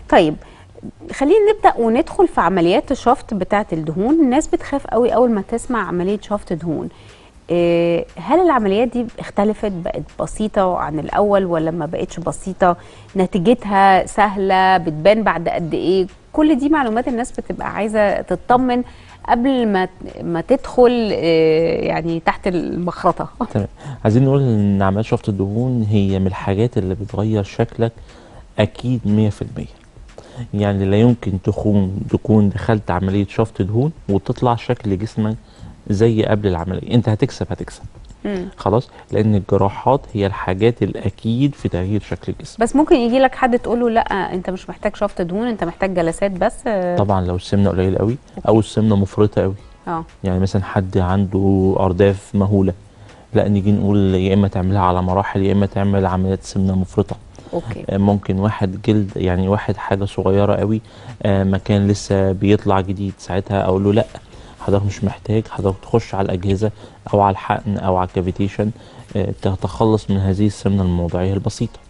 طيب خلينا نبدا وندخل في عمليات الشفط بتاعه الدهون الناس بتخاف قوي اول ما تسمع عمليه شفط دهون إيه، هل العمليات دي اختلفت بقت بسيطه عن الاول ولا ما بقتش بسيطه نتيجتها سهله بتبان بعد قد ايه كل دي معلومات الناس بتبقى عايزه تطمن قبل ما ما تدخل إيه، يعني تحت المخرطه تمام عايزين نقول ان عمليات شفط الدهون هي من الحاجات اللي بتغير شكلك اكيد 100% يعني لا يمكن تكون تكون دخلت عمليه شفط دهون وتطلع شكل جسمك زي قبل العمليه انت هتكسب هتكسب مم. خلاص لان الجراحات هي الحاجات الاكيد في تغيير شكل الجسم بس ممكن يجي لك حد تقول له لا انت مش محتاج شفط دهون انت محتاج جلسات بس اه طبعا لو السمنه قليل قوي او السمنه مفرطه قوي آه. يعني مثلا حد عنده ارداف مهوله لا نيجي نقول يا اما تعملها على مراحل يا اما تعمل عمليات سمنه مفرطه اوكي آه، ممكن واحد جلد يعني واحد حاجه صغيره قوي آه، مكان لسه بيطلع جديد ساعتها اقول له لا حضرتك مش محتاج حضرتك تخش على الاجهزه او على الحقن او على الكافيتيشن آه، تتخلص من هذه السمنه الموضعيه البسيطه